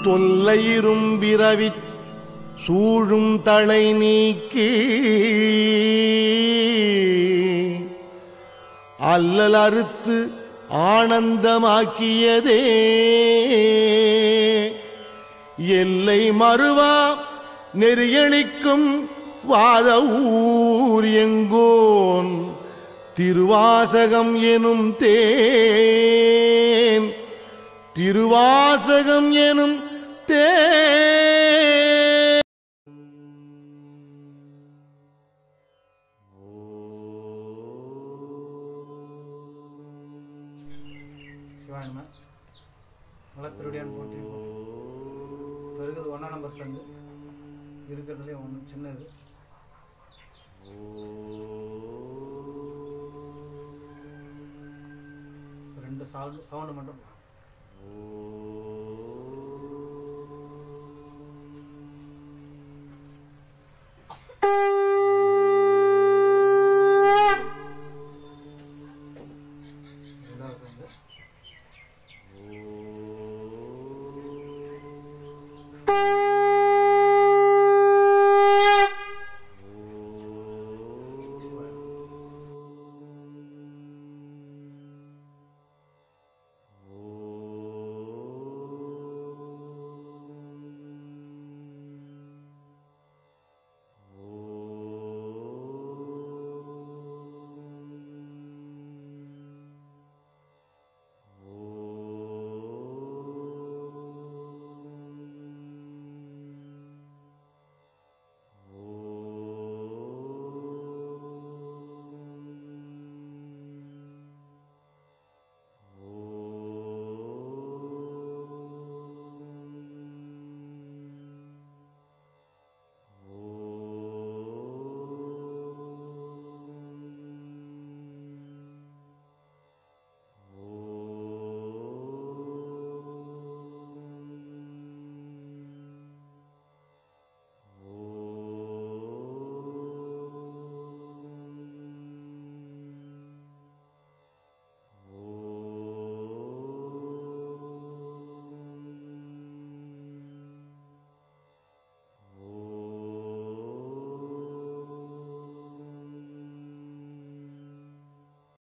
தொல்லையிரும் பிறவிச் சூழும் தலை நீக்கி அல்லல் அறுத்து ஆனந்தமாக்கியதே எல்லை மறுவா நெறியளிக்கும் வாத ஊர் எங்கோன் திருவாசகம் எனும் தேன் திருவாசகம் எனும் தேன் சிவாயன்மா நல்லா திருடியான் போட்டி இப்போ இருக்கிறது ஒன்றா நம்பர் சங்கு இருக்கிறதுலே ஒன்று சின்னது ரெண்டு சவுண்டு சவுண்டு மட்டும் ரெண்டாவது சவுண்டு